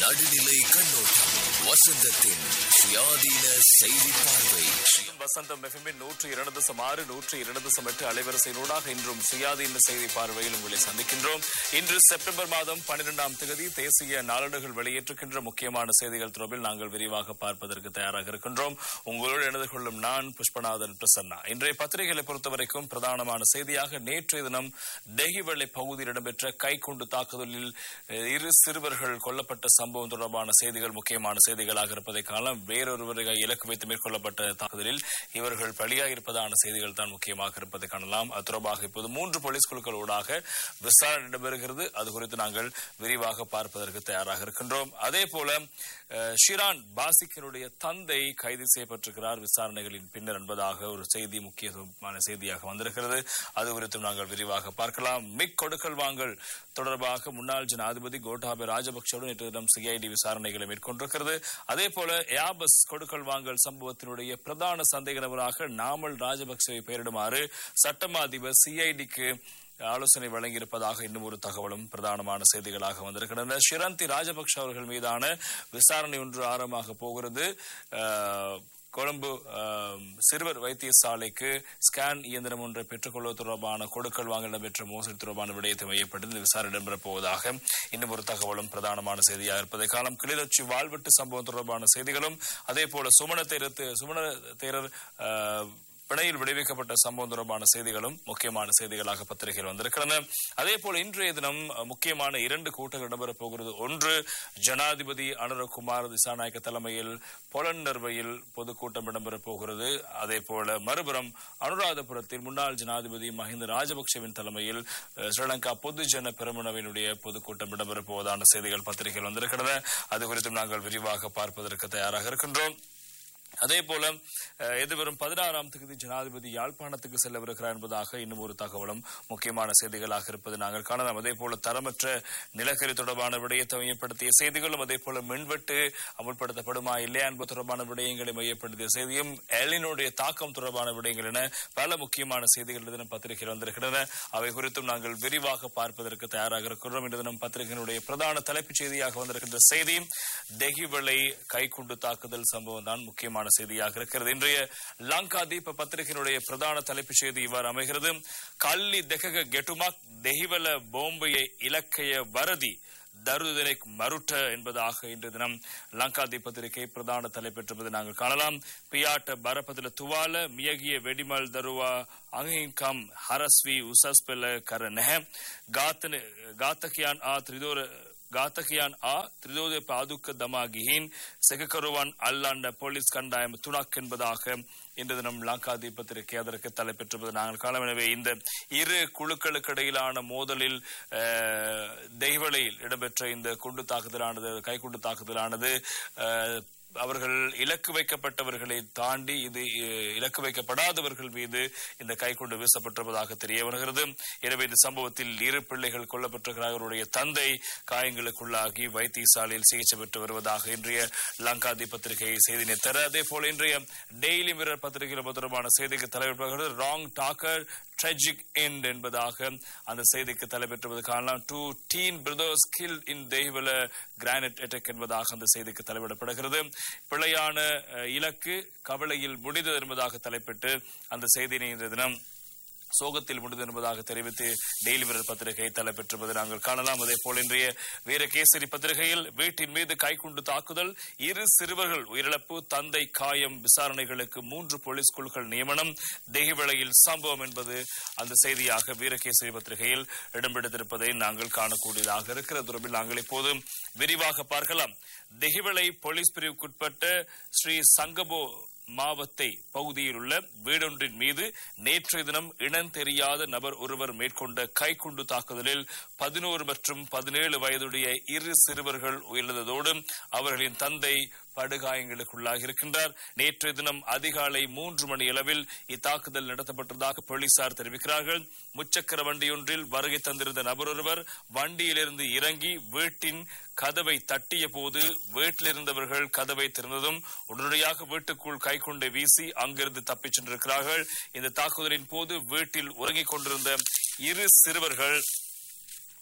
நடுநிலை கண்ணோட்டம் வசந்தத்தின் சுயாதீன செய்தி பார்வை வசந்தம் எஃப்எம்மின் நூற்று இரண்டு தசம் ஆறு நூற்று இரண்டு தசம் எட்டு அலைவரிசையினூடாக இன்றும் சுயாதீன செய்தி பார்வையில் உங்களை சந்திக்கின்றோம் இன்று செப்டம்பர் மாதம் பன்னிரெண்டாம் தேதி தேசிய நாளேடுகள் வெளியேற்றுகின்ற முக்கியமான செய்திகள் தொடர்பில் நாங்கள் விரிவாக பார்ப்பதற்கு தயாராக இருக்கின்றோம் உங்களோடு இணைந்து கொள்ளும் நான் புஷ்பநாதன் பிரசன்னா இன்றைய பத்திரிகைகளை பொறுத்தவரைக்கும் பிரதானமான செய்தியாக நேற்றைய தினம் டெஹிவெள்ளை பகுதியில் இடம்பெற்ற கைக்குண்டு தாக்குதலில் அஹ், இரு சிறுவர்கள் கொல்லப்பட்ட சம்பவம் தொடர்பான செய்திகள் முக்கியமான செய்திகளாக இருப்பதை காணலாம் வேறொருவரை இலக்கு வைத்து மேற்கொள்ளப்பட்ட தாக்குதலில் இவர்கள் பலியாக இருப்பதான செய்திகள் தான் முக்கியமாக இருப்பதை காணலாம் அது தொடர்பாக இப்போது மூன்று போலீஸ் குழுக்களூடாக விசாரணை இடம்பெறுகிறது அது குறித்து நாங்கள் விரிவாக பார்ப்பதற்கு தயாராக இருக்கின்றோம் அதே போல அஹ், ஷிரான் பாசிக்கினுடைய தந்தை கைது செய்யப்பட்டிருக்கிறார் விசாரணைகளின் பின்னர் என்பதாக ஒரு செய்தி முக்கியத்துவமான செய்தியாக வந்திருக்கிறது அது குறித்தும் நாங்கள் விரிவாக பார்க்கலாம் மிக் கொடுக்கல் வாங்கல் தொடர்பாக முன்னாள் ஜனாதிபதி கோட்டாபய ராஜபக்சவுடன் நேற்று தினம் சிஐடி விசாரணைகளை மேற்கொண்டிருக்கிறது அதே போல ஏபஸ் கொடுக்கல் வாங்கல் சம்பவத்தினுடைய பிரதான சந்தேக நபராக நாமல் ராஜபக்சவை பெயரிடுமாறு சட்டமா அதிபர் சிஐடிக்கு ஆலோசனை வழங்கியிருப்பதாக இன்னும் ஒரு தகவலும் பிரதானமான செய்திகளாக வந்திருக்கின்றன ஷிரந்தி ராஜபக்ஷ அவர்கள் மீதான விசாரணை ஒன்று ஆரம்பமாக போகிறது அஹ், கொழும்பு அஹ், சிறுவர் வைத்தியசாலைக்கு ஸ்கேன் இயந்திரம் ஒன்றை பெற்றுக்கொள்வது தொடர்பான கொடுக்கல் வாங்கல் நடைபெற்ற மோசடி தொடர்பான விடயத்தை மையப்பட்டு இந்த விசாரணை இடம்பெறப் போவதாக இன்னும் ஒரு தகவலும் பிரதானமான செய்தியாக இருப்பதை காலம் கிளிநொச்சி வாழ்வெட்டு சம்பவம் தொடர்பான செய்திகளும் அதே போல சுமண தேரத்து சுமண தேரர் அஹ், பிணையில் விடுவிக்கப்பட்ட சம்பவம் தொடர்பான செய்திகளும் முக்கியமான செய்திகளாக பத்திரிகையில் வந்திருக்கின்றன அதே போல இன்றைய தினம் அஹ், முக்கியமான இரண்டு கூட்டங்கள் இடம்பெறப் போகிறது ஒன்று ஜனாதிபதி அனுரகுமார் திசாநாயக்க தலைமையில் பொலன்னர்வையில் பொதுக்கூட்டம் இடம்பெறப் போகிறது அதே போல மறுபுறம் அனுராதபுரத்தில் முன்னாள் ஜனாதிபதி மஹிந்த ராஜபக்சவின் தலைமையில் அஹ், ஸ்ரீலங்கா பொதுஜன பெருமனவினுடைய பொதுக்கூட்டம் இடம்பெறப் போவதான செய்திகள் பத்திரிகையில் வந்திருக்கின்றன அது குறித்தும் நாங்கள் விரிவாக பார்ப்பதற்கு தயாராக இருக்கின்றோம் அதே போல அஹ், எதிர்வரும் பதினாறாம் தேதி ஜனாதிபதி யாழ்ப்பாணத்துக்கு செல்லவிருக்கிறார் என்பதாக இன்னும் ஒரு தகவலும் முக்கியமான செய்திகளாக இருப்பது நாங்கள் காணலாம் அதே போல தரமற்ற நிலக்கரி தொடர்பான விடயத்தை மையப்படுத்திய செய்திகளும் அதே போல மின்வெட்டு அமுல்படுத்தப்படுமா இல்லையா என்பது தொடர்பான விடயங்களை மையப்படுத்திய செய்தியும் எலினுடைய தாக்கம் தொடர்பான விடயங்கள் என பல முக்கியமான செய்திகள் தினம் பத்திரிகையில் வந்திருக்கின்றன அவை குறித்தும் நாங்கள் விரிவாக பார்ப்பதற்கு தயாராக இருக்கிறோம் இந்த தினம் பத்திரிகையினுடைய பிரதான தலைப்புச் செய்தியாக வந்திருக்கின்ற செய்தி டெகிவளை கைக்குண்டு தாக்குதல் சம்பவம் தான் முக்கியமான செய்தியாக இருக்கிறது இன்றைய லங்கா தீப பத்திரிகையினுடைய பிரதான தலைப்புச் செய்தி இவ்வாறு அமைகிறது கல்லி தெகக கெட்டுமாக் தெஹிவல போம்பையை இலக்கைய வரதி தருதனை மருட்ட என்பதாக இன்று தினம் லங்கா பத்திரிகை பிரதான தலைப்பெற்றிருப்பதை நாங்கள் காணலாம் பியாட்ட பரபதில துவால மியகிய வெடிமல் தருவா அங்கிகம் ஹரஸ்வி உசஸ்பெல கர நெஹ காத்தன காத்தகியான் ஆ திரிதோர ඝාතකයන් ආ ත්‍රිදෝධ පාදුක්ක දමා ගිහින් සෙකකරුවන් අල්ලන්න පොලිස් කණ්ඩායම තුනක් என்பதாக இன்று தினம் லங்கா தீபத்திற்கு அதற்கு தலைப்பெற்றிருப்பது நாங்கள் காணலாம் எனவே இந்த இரு குழுக்களுக்கு இடையிலான மோதலில் அஹ், தெய்வளையில் இடம்பெற்ற இந்த குண்டு தாக்குதலானது கைக்குண்டு தாக்குதலானது அஹ், அவர்கள் இலக்கு வைக்கப்பட்டவர்களை தாண்டி இது அஹ், இலக்கு வைக்கப்படாதவர்கள் மீது இந்த கைக்குண்டு வீசப்பட்டிருப்பதாக தெரிய வருகிறது எனவே இந்த சம்பவத்தில் இரு பிள்ளைகள் கொல்லப்பட்டிருக்கிறார் அவருடைய தந்தை காயங்களுக்குள்ளாகி வைத்தியசாலையில் சிகிச்சை பெற்று வருவதாக இன்றைய லங்காதி பத்திரிகை செய்தினை தர அதே போல இன்றைய டெய்லி மிரர் பத்திரிகையில் தொடர்பான செய்திக்கு தலைவர் ராங் டாக்கர் ட்ரெஜிக் எண்ட் என்பதாக அந்த செய்திக்கு தலைப்பெற்றுவது காணலாம் two teen brothers kill in தெய்வல கிரானைட் அட்டாக் என்பதாக அந்த செய்திக்கு தலைவிடப்படுகிறது பிழையான அஹ், இலக்கு கவலையில் முடிந்தது என்பதாக தலைப்பிட்டு அந்த செய்தியினை இன்றைய தினம் சோகத்தில் முடிந்தது என்பதாக தெரிவித்து டெய்லி மிரர் பத்திரிகை தலைப்பெற்றிருப்பதை நாங்கள் காணலாம் அதே போல் இன்றைய வீரகேசரி பத்திரிகையில் வீட்டின் மீது கைக்குண்டு தாக்குதல் இரு சிறுவர்கள் உயிரிழப்பு தந்தை காயம் விசாரணைகளுக்கு மூன்று போலீஸ் குழுக்கள் நியமனம் தெஹிவளையில் சம்பவம் என்பது அந்த செய்தியாக வீரகேசரி பத்திரிகையில் இடம்பெடுத்திருப்பதை நாங்கள் காணக்கூடியதாக இருக்கிறது தொடர்பில் நாங்கள் இப்போது விரிவாக பார்க்கலாம் தெஹிவளை போலீஸ் பிரிவுக்குட்பட்ட ஸ்ரீ சங்கபோ மாவத்தை பகுதியில் உள்ள வீடொன்றின் மீது நேற்றைய தினம் இனம் தெரியாத நபர் ஒருவர் மேற்கொண்ட கைக்குண்டு தாக்குதலில் பதினோரு மற்றும் பதினேழு வயதுடைய இரு சிறுவர்கள் உயிரிழந்ததோடு அவர்களின் தந்தை படுகாயங்களுக்குள்ளாகி இருக்கின்றார் நேற்றைய தினம் அதிகாலை மூன்று மணி அளவில் இத்தாக்குதல் நடத்தப்பட்டதாக போலீசார் தெரிவிக்கிறார்கள் முச்சக்கர வண்டியொன்றில் வருகை தந்திருந்த நபர் ஒருவர் வண்டியிலிருந்து இறங்கி வீட்டின் கதவை தட்டிய போது வீட்டில் இருந்தவர்கள் கதவை திறந்ததும் உடனடியாக வீட்டுக்குள் கைக்குண்டை வீசி அங்கிருந்து தப்பிச் சென்றிருக்கிறார்கள் இந்த தாக்குதலின் போது வீட்டில் உறங்கிக் கொண்டிருந்த இரு சிறுவர்கள்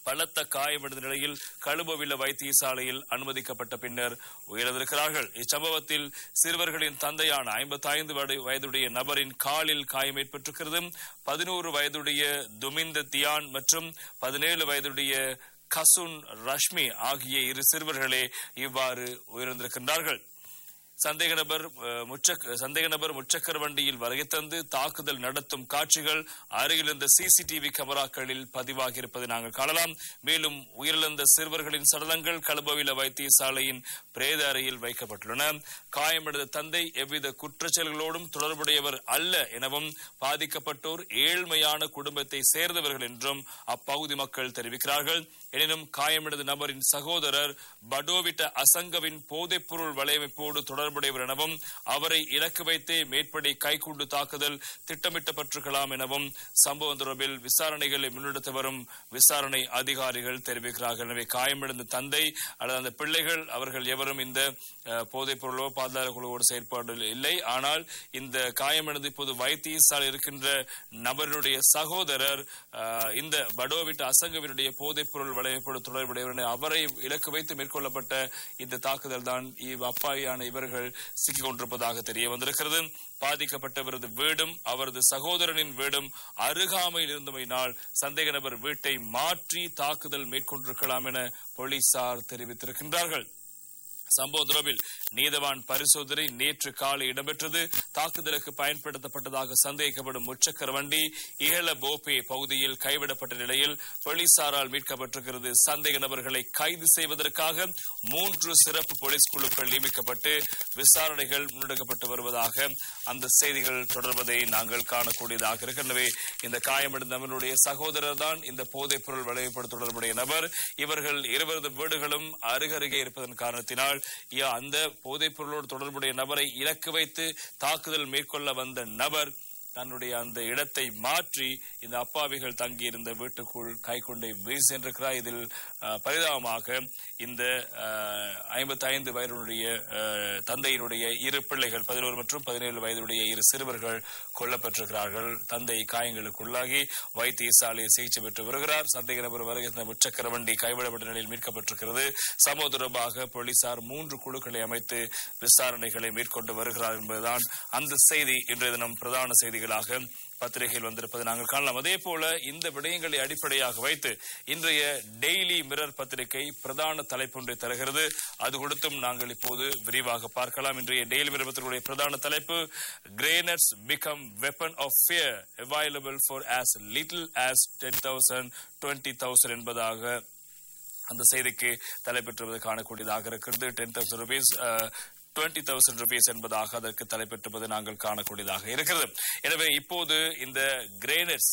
பலத்த காயமடைந்த நிலையில் கழுபவில வைத்தியசாலையில் அனுமதிக்கப்பட்ட பின்னர் உயிரிழந்திருக்கிறார்கள் இச்சம்பவத்தில் சிறுவர்களின் தந்தையான ஐம்பத்தி ஐந்து வயதுடைய நபரின் காலில் காயம் ஏற்பட்டிருக்கிறது பதினோரு வயதுடைய துமிந்த தியான் மற்றும் பதினேழு வயதுடைய கசுன் ரஷ்மி ஆகிய இரு சிறுவர்களே இவ்வாறு உயிரிழந்திருக்கின்றார்கள் சந்தேக நபர் அஹ், முச்சக் சந்தேக நபர் முச்சக்கர வண்டியில் வருகை தந்து தாக்குதல் நடத்தும் காட்சிகள் அருகில் இருந்த சிசிடிவி கேமராக்களில் பதிவாகி இருப்பதை நாங்கள் காணலாம் மேலும் உயிரிழந்த சிறுவர்களின் சடலங்கள் கலபவில வைத்தியசாலையின் பிரேத அறையில் வைக்கப்பட்டுள்ளன காயமடைந்த தந்தை எவ்வித குற்றச்செயல்களோடும் தொடர்புடையவர் அல்ல எனவும் பாதிக்கப்பட்டோர் ஏழ்மையான குடும்பத்தை சேர்ந்தவர்கள் என்றும் அப்பகுதி மக்கள் தெரிவிக்கிறார்கள் எனினும் காயமடைந்த நபரின் சகோதரர் படோவிட்ட அசங்கவின் போதைப்பொருள் வலையமைப்போடு தொடர்புடையவர் எனவும் அவரை இலக்கு வைத்தே மேற்படி கைக்குண்டு தாக்குதல் திட்டமிட்டப்பட்டிருக்கலாம் எனவும் சம்பவம் தொடர்பில் விசாரணைகளை முன்னெடுத்து வரும் விசாரணை அதிகாரிகள் தெரிவிக்கிறார்கள் எனவே காயமடைந்த தந்தை அல்லது அந்த பிள்ளைகள் அவர்கள் எவரும் இந்த அஹ், போதைப் பொருளோ பாதாள குழுவோடு செயற்பாடு இல்லை ஆனால் இந்த காயமடைந்து இப்போது வைத்தியசாலை இருக்கின்ற நபருடைய சகோதரர் அஹ், இந்த படோவிட்ட அசங்கவினுடைய போதைப் பொருள் வளையப்போடு தொடர்புடையவர் என அவரை இலக்கு வைத்து மேற்கொள்ளப்பட்ட இந்த தாக்குதல் தான் இவ் அப்பாவியான இவர்கள் சிக்கிக் கொண்டிருப்பதாக தெரிய வந்திருக்கிறது பாதிக்கப்பட்டவரது வீடும் அவரது சகோதரனின் வீடும் அருகாமையில் இருந்தமையினால் சந்தேக நபர் வீட்டை மாற்றி தாக்குதல் மேற்கொண்டிருக்கலாம் என போலீசார் தெரிவித்திருக்கின்றார்கள் சம்பவம் தொடர்பில் நீதவான் பரிசோதனை நேற்று காலை இடம்பெற்றது தாக்குதலுக்கு பயன்படுத்தப்பட்டதாக சந்தேகிக்கப்படும் முச்சக்கர வண்டி இகழ போபே பகுதியில் கைவிடப்பட்ட நிலையில் போலீசாரால் மீட்கப்பட்டிருக்கிறது சந்தேக நபர்களை கைது செய்வதற்காக மூன்று சிறப்பு போலீஸ் குழுக்கள் நியமிக்கப்பட்டு விசாரணைகள் முன்னெடுக்கப்பட்டு வருவதாக அந்த செய்திகள் தொடர்வதை நாங்கள் காணக்கூடியதாக இருக்கின்றன இந்த காயமடைந்த நபருடைய சகோதரர் தான் இந்த போதைப் பொருள் விளைவிப்பது தொடர்புடைய நபர் இவர்கள் இருவரது வீடுகளும் அருகருகே இருப்பதன் காரணத்தினால் யா, அந்த போதைப் பொருளோடு தொடர்புடைய நபரை இலக்கு வைத்து தாக்குதல் மேற்கொள்ள வந்த நபர் தன்னுடைய அந்த இடத்தை மாற்றி இந்த அப்பாவிகள் தங்கியிருந்த வீட்டுக்குள் கைக்கொண்டை வீசி சென்றிருக்கிறார் இதில் அஹ், பரிதாபமாக இந்த ஐம்பத்தி ஐந்து வயதுடைய அஹ், தந்தையினுடைய இரு பிள்ளைகள் பதினோரு மற்றும் பதினேழு வயதுடைய இரு சிறுவர்கள் கொல்லப்பட்டிருக்கிறார்கள் தந்தை காயங்களுக்குள்ளாகி வைத்தியசாலையில் சிகிச்சை பெற்று வருகிறார் சந்தேக நபர் வருகின்ற முச்சக்கர வண்டி கைவிடப்பட்ட நிலையில் மீட்கப்பட்டிருக்கிறது சம்பவ தொடர்பாக போலீசார் மூன்று குழுக்களை அமைத்து விசாரணைகளை மேற்கொண்டு வருகிறார் என்பதுதான் அந்த செய்தி இன்றைய தினம் பிரதான செய்திகளாக பத்திரிகையில் வந்திருப்பதை நாங்கள் காணலாம் அதே போல இந்த விடயங்களை அடிப்படையாக வைத்து இன்றைய டெய்லி மிரர் பத்திரிகை பிரதான தலைப்பொன்றை தருகிறது அது கொடுத்தும் நாங்கள் இப்போது விரிவாக பார்க்கலாம் இன்றைய டெய்லி மிரர் பத்திரிகையுடைய பிரதான தலைப்பு grenades become weapon of fear available for as little as ten thousand twenty thousand என்பதாக அந்த செய்திக்கு தலைப்பெற்றுவது காணக்கூடியதாக இருக்கிறது ten thousand rupees twenty thousand rupees என்பதாக அதற்கு தலைப்பெற்றுவது நாங்கள் காணக்கூடியதாக இருக்கிறது எனவே இப்போது இந்த கிரேனட்ஸ்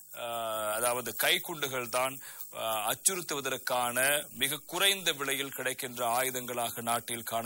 அதாவது கைக்குண்டுகள் தான் அஹ், அச்சுறுத்துவதற்கான மிக குறைந்த விலையில் கிடைக்கின்ற ஆயுதங்களாக நாட்டில் காண